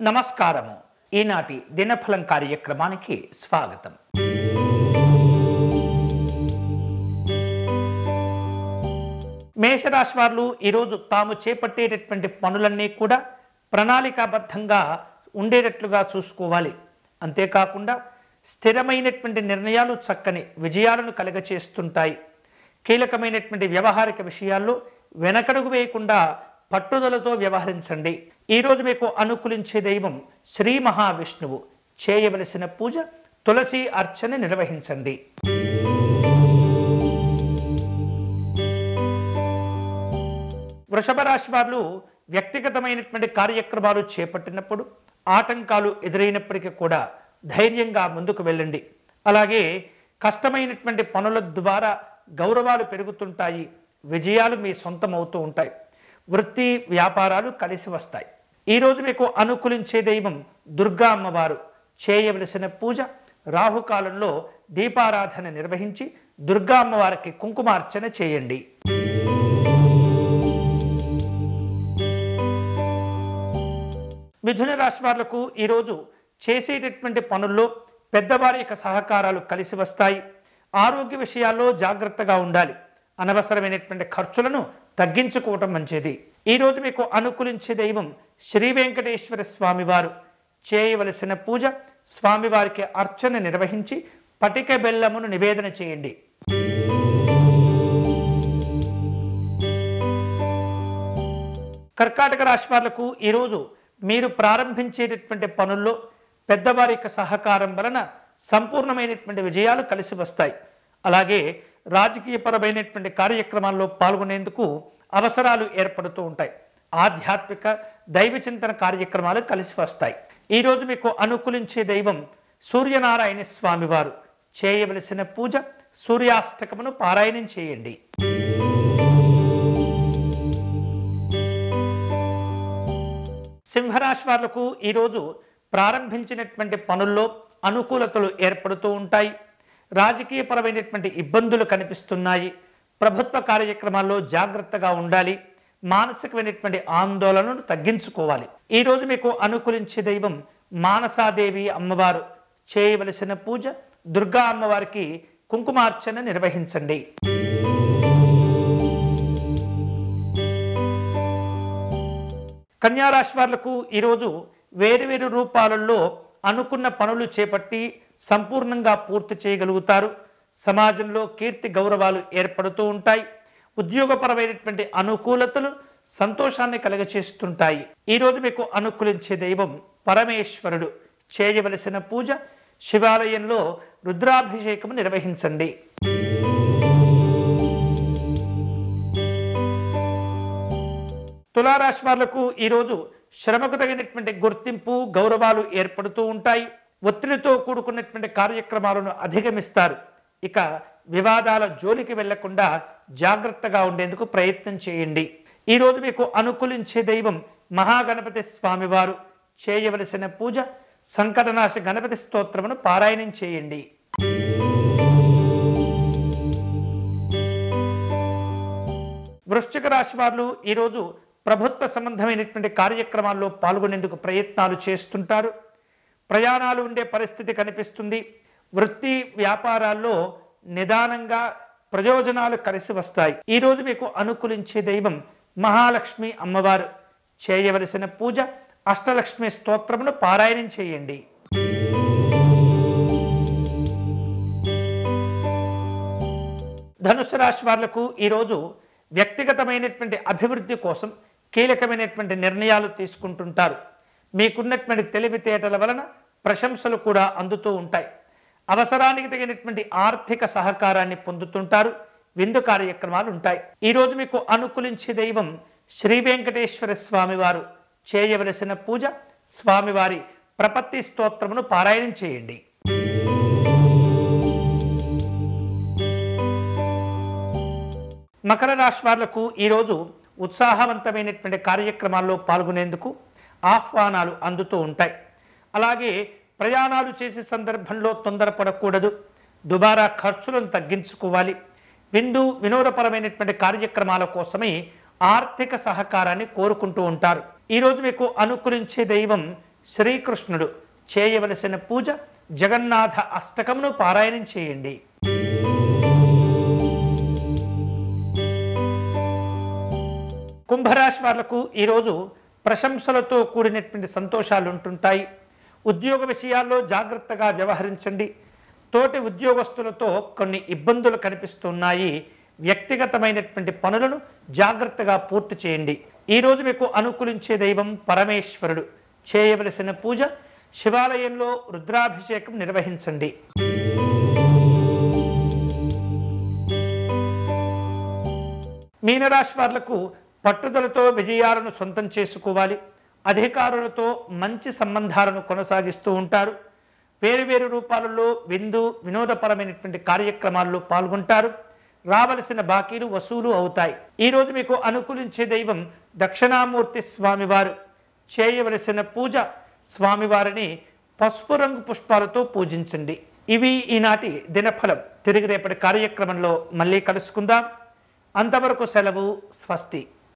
నమస్కారము ఈనాటి దినఫలం కార్యక్రమానికి స్వాగతం మేషరాశి వారు ఈరోజు తాము చేపట్టేటటువంటి పనులన్నీ కూడా ప్రణాళికాబద్ధంగా ఉండేటట్లుగా చూసుకోవాలి అంతేకాకుండా స్థిరమైనటువంటి నిర్ణయాలు చక్కని విజయాలను కలగచేస్తుంటాయి కీలకమైనటువంటి వ్యవహారిక విషయాల్లో వెనకడుగు వేయకుండా పట్టుదలతో వ్యవహరించండి ఈరోజు మీకు అనుకూలించే దైవం శ్రీ మహావిష్ణువు చేయవలసిన పూజ తులసి అర్చన నిర్వహించండి వృషభ రాశి వారు వ్యక్తిగతమైనటువంటి కార్యక్రమాలు చేపట్టినప్పుడు ఆటంకాలు ఎదురైనప్పటికీ కూడా ధైర్యంగా ముందుకు వెళ్ళండి అలాగే కష్టమైనటువంటి పనుల ద్వారా గౌరవాలు పెరుగుతుంటాయి విజయాలు మీ సొంతం అవుతూ ఉంటాయి వృత్తి వ్యాపారాలు కలిసి వస్తాయి ఈరోజు మీకు అనుకూలించే దైవం దుర్గా అమ్మవారు చేయవలసిన పూజ రాహుకాలంలో దీపారాధన నిర్వహించి దుర్గా అమ్మవారికి కుంకుమార్చన చేయండి మిథున రాశి వాళ్లకు ఈరోజు చేసేటటువంటి పనుల్లో పెద్దవారి యొక్క సహకారాలు కలిసి వస్తాయి ఆరోగ్య విషయాల్లో జాగ్రత్తగా ఉండాలి అనవసరమైనటువంటి ఖర్చులను తగ్గించుకోవటం మంచిది ఈరోజు మీకు అనుకూలించే దైవం శ్రీ వెంకటేశ్వర స్వామివారు చేయవలసిన పూజ స్వామివారికి అర్చన నిర్వహించి పటిక బెల్లమును నివేదన చేయండి కర్కాటక రాశి వాళ్లకు ఈరోజు మీరు ప్రారంభించేటటువంటి పనుల్లో పెద్దవారి యొక్క సహకారం వలన సంపూర్ణమైనటువంటి విజయాలు కలిసి వస్తాయి అలాగే రాజకీయపరమైనటువంటి కార్యక్రమాల్లో పాల్గొనేందుకు అవసరాలు ఏర్పడుతూ ఉంటాయి ఆధ్యాత్మిక దైవ చింతన కార్యక్రమాలు కలిసి వస్తాయి ఈరోజు మీకు అనుకూలించే దైవం సూర్యనారాయణ స్వామివారు చేయవలసిన పూజ సూర్యాష్టకమును పారాయణం చేయండి సింహరాశి వాళ్లకు ఈరోజు ప్రారంభించినటువంటి పనుల్లో అనుకూలతలు ఏర్పడుతూ ఉంటాయి రాజకీయపరమైనటువంటి ఇబ్బందులు కనిపిస్తున్నాయి ప్రభుత్వ కార్యక్రమాల్లో జాగ్రత్తగా ఉండాలి మానసికమైనటువంటి ఆందోళనను తగ్గించుకోవాలి ఈరోజు మీకు అనుకూలించే దైవం మానసాదేవి అమ్మవారు చేయవలసిన పూజ దుర్గా అమ్మవారికి కుంకుమార్చన నిర్వహించండి కన్యారాశి వాళ్లకు ఈరోజు వేరువేరు రూపాలలో అనుకున్న పనులు చేపట్టి సంపూర్ణంగా పూర్తి చేయగలుగుతారు సమాజంలో కీర్తి గౌరవాలు ఏర్పడుతూ ఉంటాయి ఉద్యోగపరమైనటువంటి అనుకూలతలు సంతోషాన్ని కలగచేస్తుంటాయి ఈరోజు మీకు అనుకూలించే దైవం పరమేశ్వరుడు చేయవలసిన పూజ శివాలయంలో రుద్రాభిషేకం నిర్వహించండి తులారాశి వాళ్లకు ఈరోజు శ్రమకు తగినటువంటి గుర్తింపు గౌరవాలు ఏర్పడుతూ ఉంటాయి ఒత్తిడితో కూడుకున్నటువంటి కార్యక్రమాలను అధిగమిస్తారు ఇక వివాదాల జోలికి వెళ్లకుండా జాగ్రత్తగా ఉండేందుకు ప్రయత్నం చేయండి ఈరోజు మీకు అనుకూలించే దైవం మహాగణపతి స్వామివారు చేయవలసిన పూజ సంకటనాశ గణపతి స్తోత్రమును పారాయణం చేయండి వృశ్చిక రాశి వారు ఈరోజు ప్రభుత్వ సంబంధమైనటువంటి కార్యక్రమాల్లో పాల్గొనేందుకు ప్రయత్నాలు చేస్తుంటారు ప్రయాణాలు ఉండే పరిస్థితి కనిపిస్తుంది వృత్తి వ్యాపారాల్లో నిదానంగా ప్రయోజనాలు కలిసి వస్తాయి ఈరోజు మీకు అనుకూలించే దైవం మహాలక్ష్మి అమ్మవారు చేయవలసిన పూజ అష్టలక్ష్మి స్తోత్రమును పారాయణం చేయండి ధనుసు రాశి వాళ్లకు ఈరోజు వ్యక్తిగతమైనటువంటి అభివృద్ధి కోసం కీలకమైనటువంటి నిర్ణయాలు తీసుకుంటుంటారు మీకున్నటువంటి తెలివితేటల వలన ప్రశంసలు కూడా అందుతూ ఉంటాయి అవసరానికి తగినటువంటి ఆర్థిక సహకారాన్ని పొందుతుంటారు విందు కార్యక్రమాలు ఉంటాయి ఈరోజు మీకు అనుకూలించే దైవం శ్రీ వెంకటేశ్వర స్వామివారు చేయవలసిన పూజ స్వామివారి ప్రపత్తి స్తోత్రమును పారాయణం చేయండి మకర రాశి వాళ్లకు ఈరోజు ఉత్సాహవంతమైనటువంటి కార్యక్రమాల్లో పాల్గొనేందుకు ఆహ్వానాలు అందుతూ ఉంటాయి అలాగే ప్రయాణాలు చేసే సందర్భంలో తొందరపడకూడదు దుబారా ఖర్చులను తగ్గించుకోవాలి విందు వినోదపరమైనటువంటి కార్యక్రమాల కోసమే ఆర్థిక సహకారాన్ని కోరుకుంటూ ఉంటారు ఈరోజు మీకు అనుకూలించే దైవం శ్రీకృష్ణుడు చేయవలసిన పూజ జగన్నాథ అష్టకమును పారాయణం చేయండి కుంభరాశి వాళ్లకు ఈరోజు ప్రశంసలతో కూడినటువంటి సంతోషాలు ఉంటుంటాయి ఉద్యోగ విషయాల్లో జాగ్రత్తగా వ్యవహరించండి తోటి ఉద్యోగస్తులతో కొన్ని ఇబ్బందులు కనిపిస్తున్నాయి వ్యక్తిగతమైనటువంటి పనులను జాగ్రత్తగా పూర్తి చేయండి ఈరోజు మీకు అనుకూలించే దైవం పరమేశ్వరుడు చేయవలసిన పూజ శివాలయంలో రుద్రాభిషేకం నిర్వహించండి మీనరాశి వాళ్లకు పట్టుదలతో విజయాలను సొంతం చేసుకోవాలి అధికారులతో మంచి సంబంధాలను కొనసాగిస్తూ ఉంటారు వేరు వేరు రూపాలలో విందు వినోదపరమైనటువంటి కార్యక్రమాల్లో పాల్గొంటారు రావలసిన బాకీలు వసూలు అవుతాయి ఈరోజు మీకు అనుకూలించే దైవం దక్షిణామూర్తి స్వామివారు చేయవలసిన పూజ స్వామివారిని పసుపు రంగు పుష్పాలతో పూజించండి ఇవి ఈనాటి దినఫలం తిరిగి రేపటి కార్యక్రమంలో మళ్ళీ కలుసుకుందాం అంతవరకు సెలవు స్వస్తి